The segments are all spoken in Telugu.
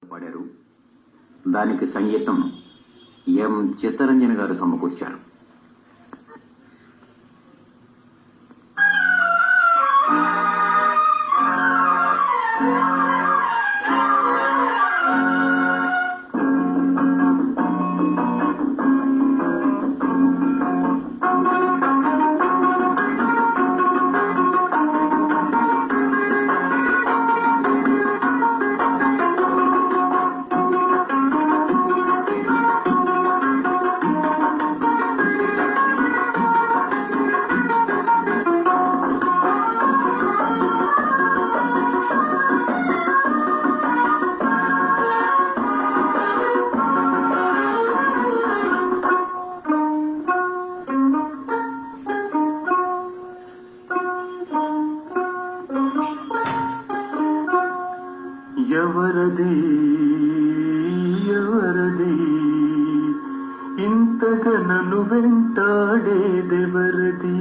పాడారు దానికి సంగీతం ఎం చిత్తరంజన్ గారు సమకూర్చారు ఎవరది ఎవరది ఇంతగా నన్ను వెంటాడేదెవరది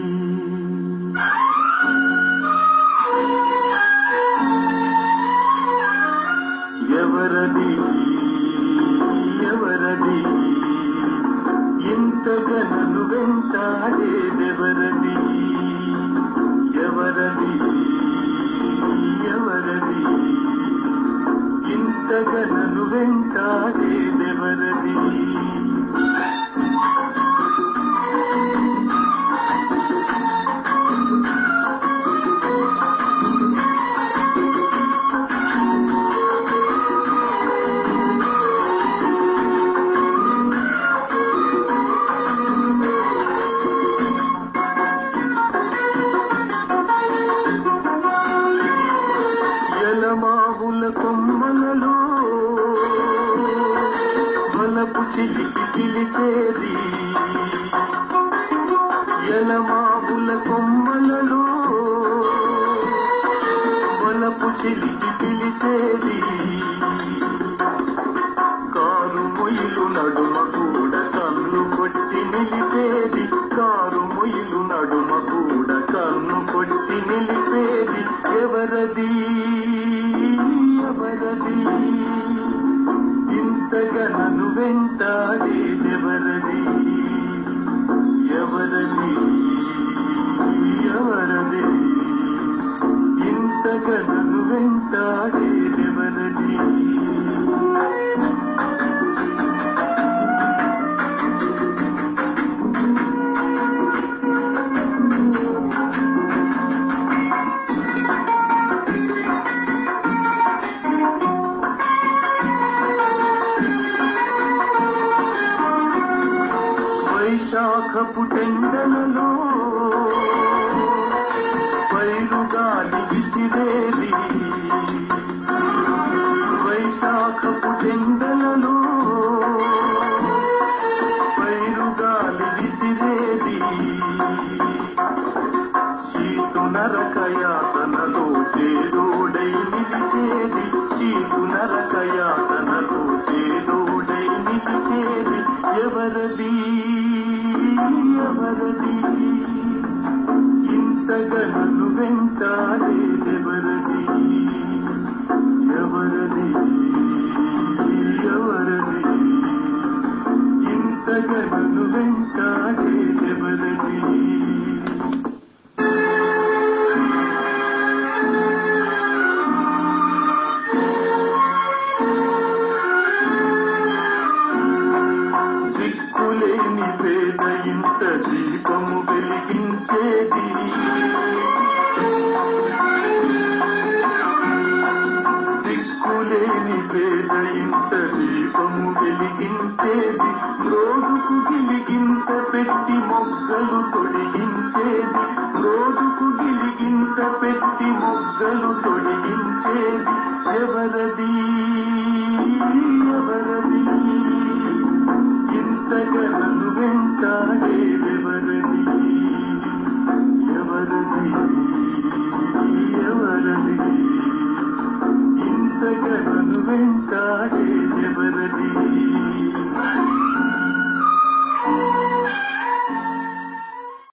ఎవరది ఎవరది ఇంతగా నన్ను వెంటాడేదెవరది ఎవరది ఎవరది ఇంతగా నన్ను వెంటాడేదెవరది ఎలమావుల కొమ్మలలో వలపు చిలికి పిలిచేది ఎలమావుల కొమ్మలలో వలపు చిలికి పిలిచేది కారు మొయిలు నడుమ కూడా కన్ను కొట్టి నిలిపేది కారు మొయిలు నడుమ కూడా కన్ను కొట్టి నిలిపేది ఎవరది ఎవరది ఇంతగా నన్ను వెంటాడేదెవరది ఎవరది ఎవరది ఇంతగా నన్ను వెంటాడేదెవరది వైశాఖపు టెండలలో పైరుగాలి విసిరేది వైశాఖపు టెండలలో పైరుగాలి విసిరేది సీతు నరకయాతనలో చేదోడై నిలిచేది సీతు నరకయాతనలో చేదోడై నిలిచేది ఎవరది ఎవరది ఇంతగా నన్ను వెంటాడేదెవరది ఎవరది ఎవరది ఇంతగా నన్ను వెంటాడేదెవరది దిక్కులేని పేద ఇంత దీపము వెలిగించేది దిక్కులేని పేద ఇంత దీపము వెలిగించేది రోజుకు గిలిగింత పెట్టి మొగ్గలు తొడిగించేది రోజుకు గిలిగింత పెట్టి మొగ్గలు తొడిగించేది ఎవరది ఎవరది ఇంతగా నన్ను వెంటాడేదెవరది ఎవరది ఎవరది ఇంతగా నన్ను వెంటాడేదెవరది